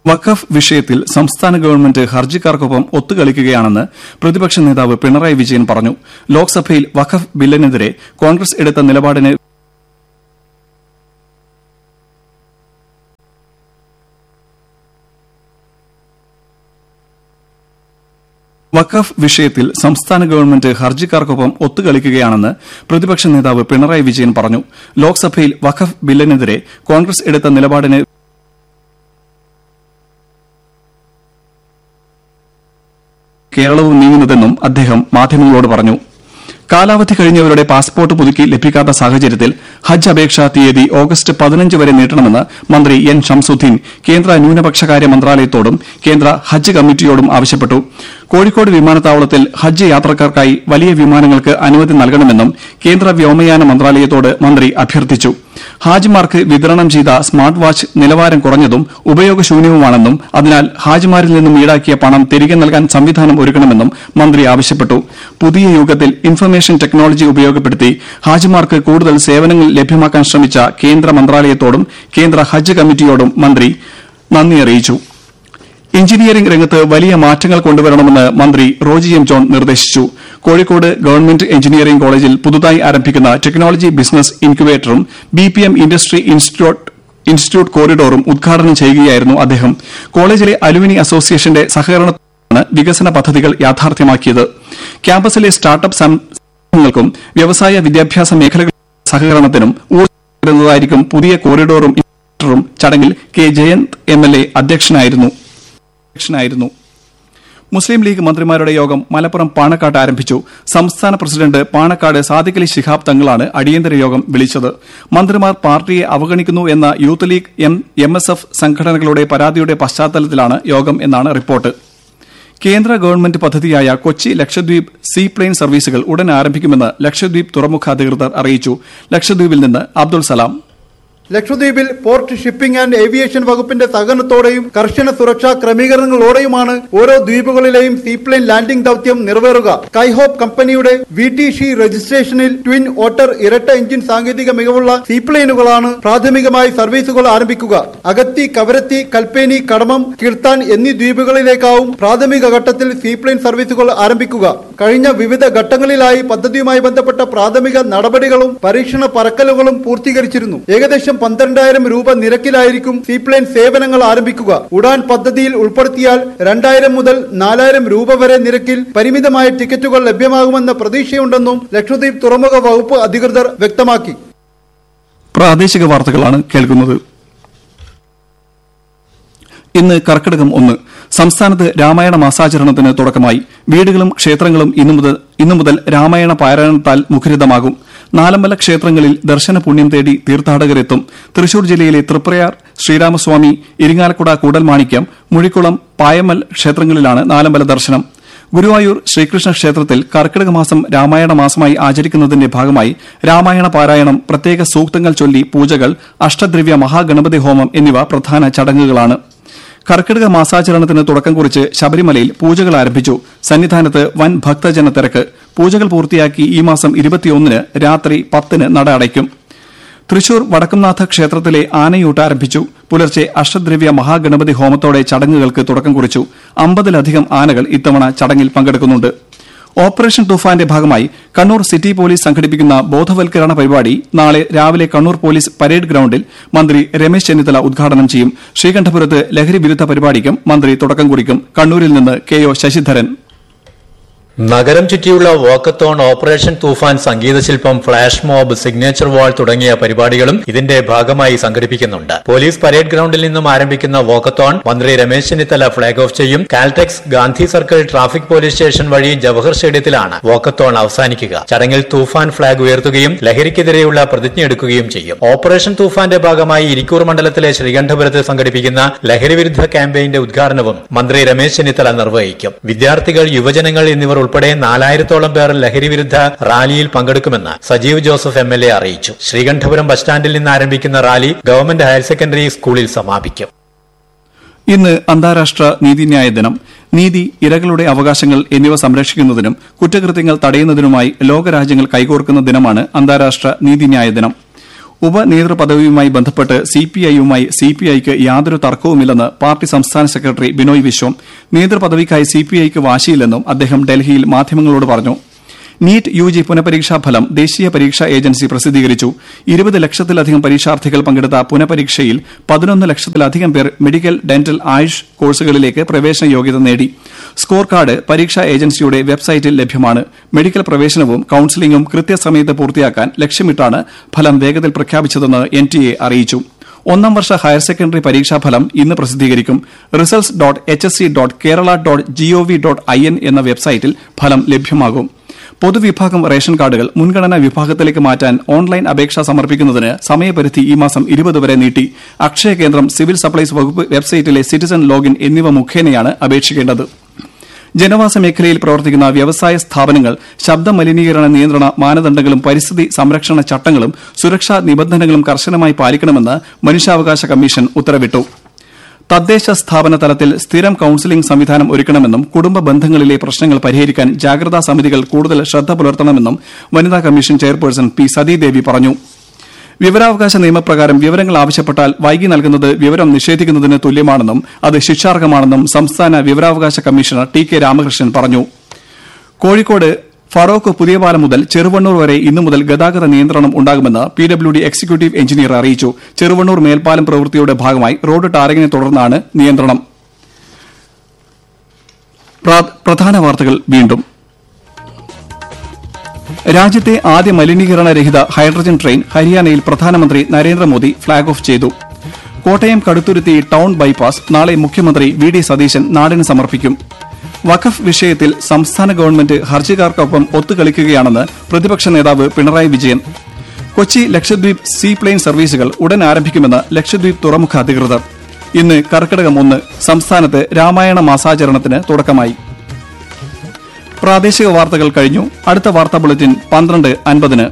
വഖഫ് വിഷയത്തിൽ സംസ്ഥാന ഗവൺമെന്റ് ഹർജിക്കാർക്കൊപ്പം ഒത്തുകളിക്കുകയാണെന്ന് പ്രതിപക്ഷ നേതാവ് പിണറായി വിജയൻ പറഞ്ഞു ലോക്സഭയിൽ വഖഫ് ബില്ലിനെതിരെ കോൺഗ്രസ് എടുത്ത നിലപാടിന് വഖഫ് വിഷയത്തിൽ സംസ്ഥാന ഗവൺമെന്റ് ഹർജിക്കാർക്കൊപ്പം ഒത്തുകളിക്കുകയാണെന്ന് പ്രതിപക്ഷ നേതാവ് പിണറായി വിജയൻ പറഞ്ഞു ലോക്സഭയിൽ വഖഫ് ബില്ലിനെതിരെ കോൺഗ്രസ് എടുത്ത നിലപാടിന് കേരളവും നീങ്ങുന്നതെന്നും അദ്ദേഹം മാധ്യമങ്ങളോട് പറഞ്ഞു കാലാവധി കഴിഞ്ഞവരുടെ പാസ്പോർട്ട് പുതുക്കി ലഭിക്കാത്ത സാഹചര്യത്തിൽ ഹജ്ജ് അപേക്ഷാ തീയതി ഓഗസ്റ്റ് പതിനഞ്ച് വരെ നീട്ടണമെന്ന് മന്ത്രി എൻ ഷംസുദ്ദീൻ കേന്ദ്ര ന്യൂനപക്ഷകാര്യ മന്ത്രാലയത്തോടും കേന്ദ്ര ഹജ്ജ് കമ്മിറ്റിയോടും ആവശ്യപ്പെട്ടു കോഴിക്കോട് വിമാനത്താവളത്തിൽ ഹജ്ജ് യാത്രക്കാർക്കായി വലിയ വിമാനങ്ങൾക്ക് അനുമതി നൽകണമെന്നും കേന്ദ്ര വ്യോമയാന മന്ത്രാലയത്തോട് മന്ത്രി അഭ്യർത്ഥിച്ചു ഹാജിമാർക്ക് വിതരണം ചെയ്ത സ്മാർട്ട് വാച്ച് നിലവാരം കുറഞ്ഞതും ഉപയോഗശൂന്യവുമാണെന്നും അതിനാൽ ഹാജിമാരിൽ നിന്നും ഈടാക്കിയ പണം തിരികെ നൽകാൻ സംവിധാനം ഒരുക്കണമെന്നും മന്ത്രി ആവശ്യപ്പെട്ടു പുതിയ യുഗത്തിൽ ഇൻഫർമേഷൻ ടെക്നോളജി ഉപയോഗപ്പെടുത്തി ഹാജിമാർക്ക് കൂടുതൽ സേവനങ്ങൾ ലഭ്യമാക്കാൻ ശ്രമിച്ച കേന്ദ്ര മന്ത്രാലയത്തോടും കേന്ദ്ര ഹജ്ജ് കമ്മിറ്റിയോടും മന്ത്രി നന്ദി അറിയിച്ചു എഞ്ചിനീയറിംഗ് രംഗത്ത് വലിയ മാറ്റങ്ങൾ കൊണ്ടുവരണമെന്ന് മന്ത്രി റോജി എം ജോൺ നിർദ്ദേശിച്ചു കോഴിക്കോട് ഗവൺമെന്റ് എഞ്ചിനീയറിംഗ് കോളേജിൽ പുതുതായി ആരംഭിക്കുന്ന ടെക്നോളജി ബിസിനസ് ഇൻക്യുബേറ്ററും B P M industry institute institute കോറിഡോറും ഉദ്ഘാടനം ചെയ്യുകയായിരുന്നു അദ്ദേഹം കോളേജിലെ അലുമിനി അസോസിയേഷന്റെ സഹകരണത്തോടെയാണ് വികസന പദ്ധതികൾ യാഥാർത്ഥ്യമാക്കിയത് ക്യാമ്പസിലെ സ്റ്റാർട്ടപ്പ് സംരംഭങ്ങൾക്കും വ്യവസായ വിദ്യാഭ്യാസ മേഖലകളിലെ സഹകരണത്തിനും ഊർജ്ജം പുതിയ കോറിഡോറും ഇൻക്യുബേറ്ററും ചടങ്ങിൽ K Jayanth M L A അധ്യക്ഷനായിരുന്നു അധ്യക്ഷനായിരുന്നു മുസ്ലിം ലീഗ് മന്ത്രിമാരുടെ യോഗം മലപ്പുറം പാണക്കാട്ട് ആരംഭിച്ചു സംസ്ഥാന പ്രസിഡന്റ് പാണക്കാട് സാദിഖലി ശിഹാബ് തങ്ങളാണ് അടിയന്തര യോഗം വിളിച്ചത് മന്ത്രിമാർ പാർട്ടിയെ അവഗണിക്കുന്നു എന്ന youth league M M S F സംഘടനകളുടെ പരാതിയുടെ പശ്ചാത്തലത്തിലാണ് യോഗം എന്നാണ് റിപ്പോർട്ട് കേന്ദ്ര ഗവൺമെന്റ് പദ്ധതിയായ കൊച്ചി ലക്ഷദ്വീപ് സീ പ്ലെയിൻ സർവീസുകൾ ഉടൻ ആരംഭിക്കുമെന്ന് ലക്ഷദ്വീപ് തുറമുഖ അധികൃതർ അറിയിച്ചു ലക്ഷദ്വീപിൽ നിന്ന് അബ്ദുൾ സലാം ലക്ഷദ്വീപിൽ പോർട്ട് ഷിപ്പിംഗ് ആൻഡ് ഏവിയേഷൻ വകുപ്പിന്റെ സഹകരണത്തോടെയും കർശന സുരക്ഷാ ക്രമീകരണങ്ങളോടെയുമാണ് ഓരോ ദ്വീപുകളിലെയും സീപ്ലെയിൻ ലാൻഡിംഗ് ദൌത്യം നിറവേറുക കൈഹോപ്പ് കമ്പനിയുടെ വി ടി ഷി രജിസ്ട്രേഷനിൽ ട്വിൻ ഓട്ടർ ഇരട്ട എഞ്ചിൻ സാങ്കേതിക മികവുള്ള സീപ്ലെയിനുകളാണ് പ്രാഥമികമായി സർവീസുകൾ ആരംഭിക്കുക അഗത്തി കവരത്തി കൽപ്പേനി കടമം കിർത്താൻ എന്നീ ദ്വീപുകളിലേക്കാവും പ്രാഥമിക ഘട്ടത്തിൽ സീപ്ലെയിൻ സർവീസുകൾ ആരംഭിക്കുക കഴിഞ്ഞ വിവിധ ഘട്ടങ്ങളിലായി പദ്ധതിയുമായി ബന്ധപ്പെട്ട പ്രാഥമിക നടപടികളും പരീക്ഷണ പറക്കലുകളും പൂർത്തീകരിച്ചിരുന്നു ഏകദേശം പന്ത്രണ്ടായിരം രൂപ നിരക്കിലായിരിക്കും സീപ്ലെയിൻ സേവനങ്ങൾ ആരംഭിക്കുക ഉഡാൻ പദ്ധതിയിൽ ഉൾപ്പെടുത്തിയാൽ രണ്ടായിരം മുതൽ നാലായിരം രൂപ വരെ നിരക്കിൽ പരിമിതമായ ടിക്കറ്റുകൾ ലഭ്യമാകുമെന്ന പ്രതീക്ഷയുണ്ടെന്നും ലക്ഷദ്വീപ് തുറമുഖ വകുപ്പ് അധികൃതർ വ്യക്തമാക്കി പ്രാദേശിക വാർത്തകളാണ് കേൾക്കുന്നത് ഇന്ന് കർക്കിടകം ഒന്ന് സംസ്ഥാനത്ത് രാമായണ മാസാചരണത്തിന് തുടക്കമായി വീടുകളും ക്ഷേത്രങ്ങളും ഇന്നു മുതൽ ഇന്നു മുതൽ രാമായണ പാരായണത്താൽ മുഖരിതമാകും നാലമ്പല ക്ഷേത്രങ്ങളിൽ ദർശന പുണ്യം തേടി തീർത്ഥാടകരെത്തും തൃശൂർ ജില്ലയിലെ തൃപ്രയാർ ശ്രീരാമസ്വാമി ഇരിങ്ങാലക്കുട കൂടൽമാണിക്യം മുഴിക്കുളം പായമൽ ക്ഷേത്രങ്ങളിലാണ് നാലമ്പല ദർശനം ഗുരുവായൂർ ശ്രീകൃഷ്ണ ക്ഷേത്രത്തിൽ കർക്കിടക മാസം രാമായണ മാസമായി ആചരിക്കുന്നതിന്റെ ഭാഗമായി രാമായണ പാരായണം പ്രത്യേക സൂക്തങ്ങൾ ചൊല്ലി പൂജകൾ അഷ്ടദ്രവ്യ മഹാഗണപതി ഹോമം എന്നിവ പ്രധാന ചടങ്ങുകളാണ് കർക്കിടക മാസാചരണത്തിന് തുടക്കം കുറിച്ച് ശബരിമലയിൽ പൂജകൾ ആരംഭിച്ചു സന്നിധാനത്ത് വൻ ഭക്തജന തിരക്ക് പൂജകൾ പൂർത്തിയാക്കി ഈ മാസം ഇരുപത്തിയൊന്നിന് രാത്രി പത്തിന് നട അടയ്ക്കും തൃശൂർ വടക്കുംനാഥ ക്ഷേത്രത്തിലെ ആനയൂട്ട് ആരംഭിച്ചു പുലർച്ചെ അഷ്ടദ്രവ്യ മഹാഗണപതി ഹോമത്തോടെ ചടങ്ങുകൾക്ക് തുടക്കം കുറിച്ചു അമ്പതിലധികം ആനകൾ ഇത്തവണ ചടങ്ങിൽ പങ്കെടുക്കുന്നുണ്ട് ഓപ്പറേഷൻ തുഫാന്റെ ഭാഗമായി കണ്ണൂർ സിറ്റി പോലീസ് സംഘടിപ്പിക്കുന്ന ബോധവൽക്കരണ പരിപാടി നാളെ രാവിലെ കണ്ണൂർ പോലീസ് പരേഡ് ഗ്രൌണ്ടിൽ മന്ത്രി രമേശ് ചെന്നിത്തല ഉദ്ഘാടനം ചെയ്യും ശ്രീകണ്ഠപുരത്ത് ലഹരി വിരുദ്ധ പരിപാടിക്കും മന്ത്രി തുടക്കം കുറിക്കും കണ്ണൂരിൽ നിന്ന് കെ ഒ ശശിധരൻ നഗരം ചുറ്റിയുള്ള വാക്കത്തോൺ ഓപ്പറേഷൻ തൂഫാൻ സംഗീതശില്പം ഫ്ളാഷ് മോബ് സിഗ്നേച്ചർ വാൾ തുടങ്ങിയ പരിപാടികളും ഇതിന്റെ ഭാഗമായി സംഘടിപ്പിക്കുന്നുണ്ട് പോലീസ് പരേഡ് ഗ്രൌണ്ടിൽ നിന്നും ആരംഭിക്കുന്ന വാക്കത്തോൺ മന്ത്രി രമേശ് ചെന്നിത്തല ഫ്ളാഗ് ഓഫ് ചെയ്യും Caltex Gandhi circle traffic police station വഴി ജവഹർ സ്റ്റേഡിയത്തിലാണ് വാക്കത്തോൺ അവസാനിക്കുക ചടങ്ങിൽ തൂഫാൻ ഫ്ളാഗ് ഉയർത്തുകയും ലഹരിക്കെതിരെയുള്ള പ്രതിജ്ഞ എടുക്കുകയും ചെയ്യും ഓപ്പറേഷൻ തൂഫാന്റെ ഭാഗമായി ഇരിക്കൂർ മണ്ഡലത്തിലെ ശ്രീകണ്ഠപുരത്ത് സംഘടിപ്പിക്കുന്ന ലഹരിവിരുദ്ധ ക്യാമ്പയിന്റെ ഉദ്ഘാടനവും മന്ത്രി രമേശ് ചെന്നിത്തല നിർവഹിക്കും വിദ്യാർത്ഥികൾ യുവജനങ്ങൾ എന്നിവർ ഉൾപ്പെടെ നാലായിരത്തോളം പേർ ലഹരിവിരുദ്ധ റാലിയിൽ പങ്കെടുക്കുമെന്ന് Sajeev Joseph M L A അറിയിച്ചു ശ്രീകണ്ഠപുരം ബസ് സ്റ്റാൻഡിൽ നിന്ന് ആരംഭിക്കുന്ന റാലി ഗവൺമെന്റ് ഹയർ സെക്കൻഡറി സ്കൂളിൽ സമാപിക്കും ഇന്ന് അന്താരാഷ്ട്ര നീതിന്യായ ദിനം നീതി ഇരകളുടെ അവകാശങ്ങൾ എന്നിവ സംരക്ഷിക്കുന്നതിനും കുറ്റകൃത്യങ്ങൾ തടയുന്നതിനുമായി ലോകരാജ്യങ്ങൾ കൈകോർക്കുന്ന ദിനമാണ് അന്താരാഷ്ട്ര നീതിന്യായ ദിനം ഉപനേതൃപദവിയുമായി ബന്ധപ്പെട്ട് സിപിഐയുമായി സിപിഐക്ക് യാതൊരു തർക്കവുമില്ലെന്ന് പാർട്ടി സംസ്ഥാന സെക്രട്ടറി ബിനോയ് വിശ്വം നേതൃപദവിക്കായി സിപിഐക്ക് വാശിയില്ലെന്നും അദ്ദേഹം ഡൽഹിയിൽ മാധ്യമങ്ങളോട് പറഞ്ഞു നീറ്റ് യു ജി പുനഃപരീക്ഷാ ഫലം ദേശീയ പരീക്ഷാ ഏജൻസി പ്രസിദ്ധീകരിച്ചു ഇരുപത് ലക്ഷത്തിലധികം പരീക്ഷാർത്ഥികൾ പങ്കെടുത്ത പുനഃപരീക്ഷയിൽ പതിനൊന്ന് ലക്ഷത്തിലധികം പേർ മെഡിക്കൽ ഡെന്റൽ ആയുഷ് കോഴ്സുകളിലേക്ക് പ്രവേശന യോഗ്യത നേടി സ്കോർ കാർഡ് പരീക്ഷാ ഏജൻസിയുടെ വെബ്സൈറ്റിൽ ലഭ്യമാണ് മെഡിക്കൽ പ്രവേശനവും കൌൺസിലിംഗും കൃത്യസമയത്ത് പൂർത്തിയാക്കാൻ ലക്ഷ്യമിട്ടാണ് ഫലം വേഗത്തിൽ പ്രഖ്യാപിച്ചതെന്ന് എൻ ടി എ അറിയിച്ചു ഒന്നാം വർഷ ഹയർ സെക്കൻഡറി പരീക്ഷാഫലം ഇന്ന് പ്രസിദ്ധീകരിക്കും results dot H S C dot Kerala dot G O V dot I N എന്ന വെബ്സൈറ്റിൽ ഫലം ലഭ്യമാകും പൊതുവിഭാഗം റേഷൻ കാർഡുകൾ മുൻഗണനാ വിഭാഗത്തിലേക്ക് മാറ്റാൻ ഓൺലൈൻ അപേക്ഷ സമർപ്പിക്കുന്നതിന് സമയപരിധി ഈ മാസം ഇരുപത് വരെ നീട്ടി അക്ഷയ കേന്ദ്രം സിവിൽ സപ്ലൈസ് വകുപ്പ് വെബ്സൈറ്റിലെ സിറ്റിസൺ ലോഗിൻ എന്നിവ മുഖേനയാണ് അപേക്ഷിക്കേണ്ടത് ജനവാസ മേഖലയിൽ പ്രവർത്തിക്കുന്ന വ്യവസായ സ്ഥാപനങ്ങൾ ശബ്ദ മലിനീകരണ നിയന്ത്രണ മാനദണ്ഡങ്ങളും പരിസ്ഥിതി സംരക്ഷണ ചട്ടങ്ങളും സുരക്ഷാ നിബന്ധനകളും കർശനമായി പാലിക്കണമെന്ന് മനുഷ്യാവകാശ കമ്മീഷൻ ഉത്തരവിട്ടു തദ്ദേശ സ്ഥാപന തലത്തിൽ സ്ഥിരം കൌൺസിലിംഗ് സംവിധാനം ഒരുക്കണമെന്നും കുടുംബ ബന്ധങ്ങളിലെ പ്രശ്നങ്ങൾ പരിഹരിക്കാൻ ജാഗ്രതാ സമിതികൾ കൂടുതൽ ശ്രദ്ധ പുലർത്തണമെന്നും വനിതാ കമ്മീഷൻ ചെയർപേഴ്സൺ പി സതീദേവി പറഞ്ഞു വിവരാവകാശ നിയമപ്രകാരം വിവരങ്ങൾ ആവശ്യപ്പെട്ടാൽ വൈകി നൽകുന്നത് വിവരം നിഷേധിക്കുന്നതിന് തുല്യമാണെന്നും അത് ശിക്ഷാർഹമാണെന്നും സംസ്ഥാന വിവരാവകാശ കമ്മീഷണർ ടി കെ രാമകൃഷ്ണൻ പറഞ്ഞു കോഴിക്കോട് ഫറോക്ക് പുതിയപാലം മുതൽ ചെറുവണ്ണൂർ വരെ ഇന്നു മുതൽ ഗതാഗത നിയന്ത്രണം ഉണ്ടാകുമെന്ന് P W D executive engineer അറിയിച്ചു ചെറുവണ്ണൂർ മേൽപ്പാലം പ്രവൃത്തിയുടെ ഭാഗമായി റോഡ് ടാറിങ്ങിനെ തുടർന്നാണ് നിയന്ത്രണം പ്ര- പ്രധാന വാർത്തകൾ വീണ്ടും രാജ്യത്തെ ആദ്യ മലിനീകരണ രഹിത ഹൈഡ്രജൻ ട്രെയിൻ ഹരിയാനയിൽ പ്രധാനമന്ത്രി നരേന്ദ്രമോദി ഫ്ളാഗ് ഓഫ് ചെയ്തു കോട്ടയം കടുത്തുരുത്തി ടൌൺ ബൈപ്പാസ് നാളെ മുഖ്യമന്ത്രി വി ഡി സതീശൻ നാടിന് സമർപ്പിക്കും വഖഫ് വിഷയത്തിൽ സംസ്ഥാന ഗവൺമെന്റ് ഹർജിക്കാർക്കൊപ്പം ഒത്തുകളിക്കുകയാണെന്ന് പ്രതിപക്ഷ നേതാവ് പിണറായി വിജയൻ കൊച്ചി ലക്ഷദ്വീപ് സീ പ്ലെയിൻ സർവീസുകൾ ഉടൻ ആരംഭിക്കുമെന്ന് ലക്ഷദ്വീപ് തുറമുഖ അധികൃതർ ഇന്ന് കർക്കിടകം ഒന്ന് സംസ്ഥാനത്ത് രാമായണ മാസാചരണത്തിന് തുടക്കമായി പ്രാദേശിക വാർത്തകൾ കഴിഞ്ഞു അടുത്ത വാർത്താ ബുള്ളറ്റിൻ പന്ത്രണ്ട് അൻപതിന്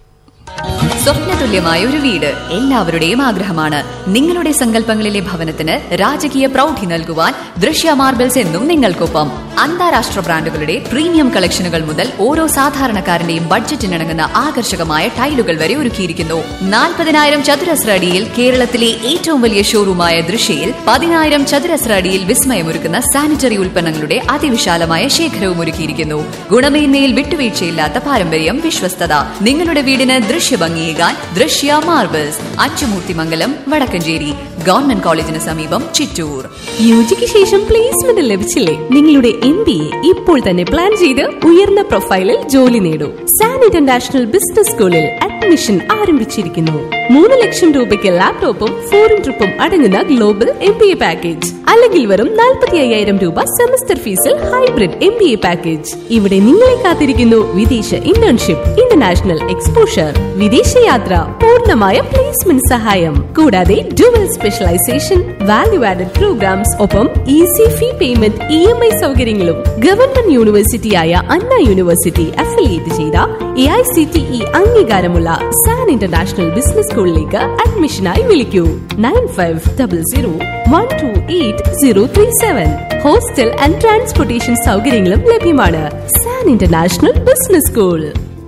സ്വപ്നതുല്യമായ ഒരു വീട് എല്ലാവരുടെയും ആഗ്രഹമാണ് നിങ്ങളുടെ സങ്കല്പങ്ങളിലെ ഭവനത്തിന് രാജകീയ പ്രൗഢി നൽകുവാൻ ദൃശ്യ മാർബിൾസ് എന്നും നിങ്ങൾക്കൊപ്പം അന്താരാഷ്ട്ര ബ്രാൻഡുകളുടെ പ്രീമിയം കളക്ഷനുകൾ മുതൽ ഓരോ സാധാരണക്കാരന്റെയും ബഡ്ജറ്റിനിണങ്ങുന്ന ആകർഷകമായ ടൈലുകൾ വരെ ഒരുക്കിയിരിക്കുന്നു നാൽപ്പതിനായിരം ചതുരശ്ര അടിയിൽ കേരളത്തിലെ ഏറ്റവും വലിയ ഷോറൂമായ ദൃശ്യയിൽ പതിനായിരം ചതുരശ്ര അടിയിൽ വിസ്മയമൊരുക്കുന്ന സാനിറ്ററി ഉൽപ്പന്നങ്ങളുടെ അതിവിശാലമായ ശേഖരവും ഒരുക്കിയിരിക്കുന്നു ഗുണമേന്മയിൽ വിട്ടുവീഴ്ചയില്ലാത്ത പാരമ്പര്യം വിശ്വസ്തത നിങ്ങളുടെ വീടിന് ദൃശ്യഭംഗിയേകാൻ ദൃശ്യ മാർബിൾസ് അച്ചുമൂർത്തിമംഗലം വടക്കഞ്ചേരി ഗവൺമെന്റ് കോളേജിന് സമീപം ചിറ്റൂർ യുജിക്ക് ശേഷം പ്ലേസ്മെന്റ് ലഭിച്ചില്ലേ നിങ്ങളുടെ എം ബി എ ഇപ്പോൾ തന്നെ പ്ലാൻ ചെയ്ത് ഉയർന്ന പ്രൊഫൈലിൽ ജോലി നേടൂ സാൻ ഇന്റർനാഷണൽ ബിസിനസ് സ്കൂളിൽ അഡ്മിഷൻ ആരംഭിച്ചിരിക്കുന്നു മൂന്ന് ലക്ഷം രൂപയ്ക്ക് ലാപ്ടോപ്പും ഫോറിൻ ട്രിപ്പും അടങ്ങുന്ന global M B A package അല്ലെങ്കിൽ വെറും നാൽപ്പത്തി അയ്യായിരം രൂപ സെമസ്റ്റർ ഫീസിൽ hybrid M B A package ഇവിടെ നിങ്ങളെ കാത്തിരിക്കുന്നു വിദേശ ഇന്റേൺഷിപ്പ് ഇന്റർനാഷണൽ എക്സ്പോഷർ വിദേശയാത്ര പൂർണ്ണമായ പ്ലേസ്മെന്റ് സഹായം കൂടാതെ dual specialisation value added programmes ഒപ്പം easy fee payment E M I സൗകര്യങ്ങളും ഗവൺമെന്റ് യൂണിവേഴ്സിറ്റിയായ അണ്ണ യൂണിവേഴ്സിറ്റി അഫിലിയേറ്റ് ചെയ്ത A I C T E അംഗീകാരമുള്ള സാൻ ഇന്റർനാഷണൽ ബിസിനസ് സ്കൂളിലേക്ക് അഡ്മിഷനായി വിളിക്കൂ nine five double zero one two eight zero three seven hostel and transportation സൗകര്യങ്ങളും ലഭ്യമാണ് സാൻ ഇന്റർനാഷണൽ ബിസിനസ് സ്കൂൾ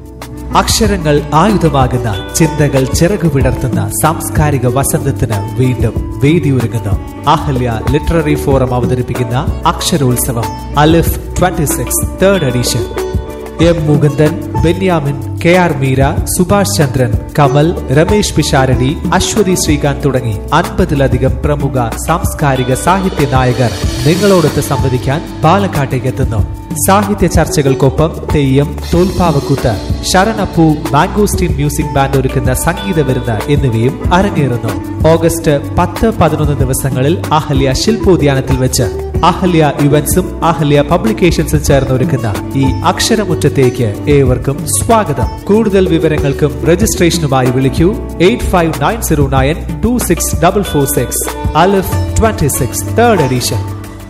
അക്ഷരങ്ങൾ ആയുധമാകുന്ന ചിന്തകൾ ചിറകുവിടർത്തുന്ന സാംസ്കാരിക വസന്തത്തിന് വീണ്ടും വേദിയൊരുങ്ങുന്നു അഹല്യ ലിറ്റററി ഫോറം അവതരിപ്പിക്കുന്ന Aksharotsavam Alif 26 six third edition M Mukundan Benyamin K R Meera Subhash Chandran Kamal Ramesh Pisharody Aswathy Sreekanth തുടങ്ങി അൻപതിലധികം പ്രമുഖ സാംസ്കാരിക സാഹിത്യ നായകർ നിങ്ങളോടൊത്ത് സംവദിക്കാൻ പാലക്കാട്ടേക്ക് എത്തുന്നു സാഹിത്യ ചർച്ചകൾക്കൊപ്പം തെയ്യം തോൽപ്പാവക്കൂത്ത് ശരണപ്പൂ മാംഗോസ്റ്റീൻ മ്യൂസിക് ബാൻഡ് ഒരുക്കുന്ന സംഗീത വിരുന്ന് എന്നിവയും അരങ്ങേറുന്നു ഓഗസ്റ്റ് പത്ത് പതിനൊന്ന് ദിവസങ്ങളിൽ അഹല്യ ശില്പോദ്യാനത്തിൽ വെച്ച് അഹല്യ ഇവന്റ്സും അഹല്യ പബ്ലിക്കേഷൻസും ചേർന്ന് ഒരുക്കുന്ന ഈ അക്ഷരമുറ്റത്തേക്ക് ഏവർക്കും സ്വാഗതം കൂടുതൽ വിവരങ്ങൾക്കും രജിസ്ട്രേഷനുമായി വിളിക്കൂ eight five nine zero nine two six double four six Alif twenty six third edition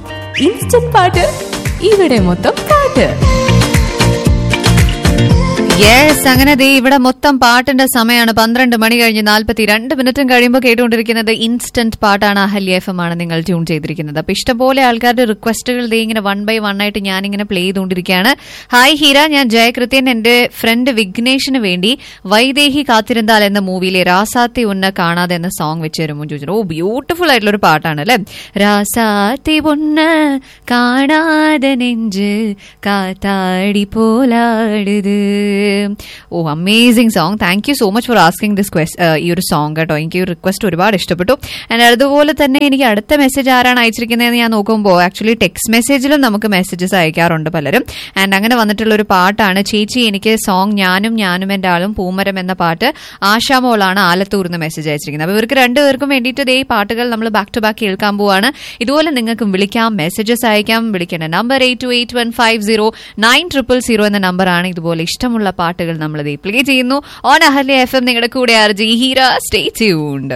instant പാട്ട് ഇവിടെ മൊത്തം പാട്ട് യെസ് അങ്ങനെ ദേ ഇവിടെ മൊത്തം പാട്ടിന്റെ സമയമാണ് പന്ത്രണ്ട് മണി കഴിഞ്ഞ് നാൽപ്പത്തി രണ്ട് മിനിറ്റും കഴിയുമ്പോൾ കേട്ടുകൊണ്ടിരിക്കുന്നത് ഇൻസ്റ്റന്റ് പാട്ടാണ് അഹല്യ എഫ് എം ആണ് നിങ്ങൾ ട്യൂൺ ചെയ്തിരിക്കുന്നത് അപ്പൊ ഇഷ്ടംപോലെ ആൾക്കാരുടെ റിക്വസ്റ്റുകൾ ദേ ഇങ്ങനെ വൺ ബൈ വൺ ആയിട്ട് ഞാൻ ഇങ്ങനെ പ്ലേ ചെയ്തുകൊണ്ടിരിക്കുകയാണ് ഹായ് ഹീര ഞാൻ ജയകൃത്യൻ എന്റെ ഫ്രണ്ട് വിഘ്നേഷിന് വേണ്ടി വൈദേഹി കാത്തിരുന്താൽ എന്ന മൂവിയിലെ രാസാത്തി ഉന്ന കാണാതെ എന്ന സോങ് വെച്ച് തരുമോ ചോദിച്ചു ഓ ബ്യൂട്ടിഫുൾ ആയിട്ടുള്ള ഒരു പാട്ടാണ് അല്ലെ രാസാത്തി പൊണ്ണ് കാണാതെ നെഞ്ച് കാത്താടി പോലാടുത് oh amazing song thank you so much for asking this ഈ ഒരു സോങ് കേട്ടോ എനിക്ക് ഈ റിക്വസ്റ്റ് ഒരുപാട് ഇഷ്ടപ്പെട്ടു ആൻഡ് അതുപോലെ തന്നെ എനിക്ക് അടുത്ത മെസ്സേജ് ആരാണ് അയച്ചിരിക്കുന്നതെന്ന് ഞാൻ നോക്കുമ്പോൾ ആക്ച്വലി ടെക്സ്റ്റ് മെസ്സേജിലും നമുക്ക് മെസ്സേജസ് അയക്കാറുണ്ട് പലരും ആൻഡ് അങ്ങനെ വന്നിട്ടുള്ള ഒരു പാട്ടാണ് ചേച്ചി എനിക്ക് സോങ് ഞാനും ഞാനും എൻ്റെ ആളും പൂമരം എന്ന പാട്ട് ആശാമോളാണ് ആലത്തൂർന്ന് മെസ്സേജ് അയച്ചിരിക്കുന്നത് അപ്പോൾ ഇവർക്ക് രണ്ടുപേർക്കും വേണ്ടിയിട്ട് ദേ ഈ പാട്ടുകൾ നമ്മൾ ബാക്ക് ടു ബാക്ക് കേൾക്കാൻ പോവാണ് ഇതുപോലെ നിങ്ങൾക്കും വിളിക്കാം മെസ്സേജസ് അയക്കാം വിളിക്കേണ്ട number eight two eight one five zero nine triple zero എന്ന നമ്പറാണ് ഇതുപോലെ ഇഷ്ടമുള്ള പാട്ടുകൾ നമ്മൾ പ്ലേ ചെയ്യുന്നു ഓൺ അഹല്യ എഫ് എം നിങ്ങളുടെ കൂടെ ആർജി ഹീര സ്റ്റേ ട്യൂൺഡ്